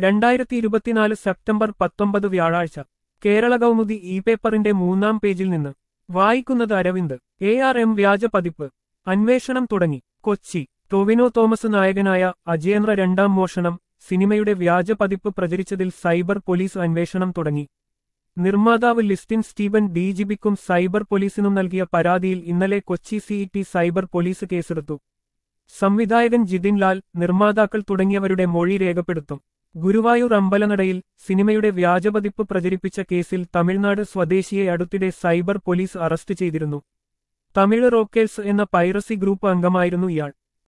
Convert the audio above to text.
രണ്ടായിരത്തി ഇരുപത്തിനാല് സെപ്റ്റംബർ പത്തൊമ്പത് വ്യാഴാഴ്ച കേരള കൗമുദി ഇ പേപ്പറിന്റെ മൂന്നാം പേജിൽ നിന്ന് വായിക്കുന്നത് അരവിന്ദ് എ ആർ എം വ്യാജ പതിപ്പ് അന്വേഷണം തുടങ്ങി കൊച്ചി ടൊവിനോ തോമസ് നായകനായ അജേന്ദ്ര രണ്ടാം മോഷണം സിനിമയുടെ വ്യാജ പതിപ്പ് പ്രചരിച്ചതിൽ സൈബർ പോലീസ് അന്വേഷണം തുടങ്ങി നിർമ്മാതാവ് ലിസ്റ്റിൻ സ്റ്റീവൻ ഡിജിബിക്കും സൈബർ പോലീസിനും നൽകിയ പരാതിയിൽ ഇന്നലെ കൊച്ചി സിഇടി സൈബർ പോലീസ് കേസെടുത്തു സംവിധായകൻ ജിതിൻ ലാൽ നിർമ്മാതാക്കൾ തുടങ്ങിയവരുടെ മൊഴി രേഖപ്പെടുത്തും ഗുരുവായൂർ അമ്പലനടയിൽ സിനിമയുടെ വ്യാജപതിപ്പ് പ്രചരിപ്പിച്ച കേസിൽ തമിഴ്നാട് സ്വദേശിയെ അടുത്തിടെ സൈബർ പോലീസ് അറസ്റ്റ് ചെയ്തിരുന്നു തമിഴ് റോക്കേഴ്സ് എന്ന പൈറസി ഗ്രൂപ്പ് അംഗമായിരുന്നു ഇയാൾ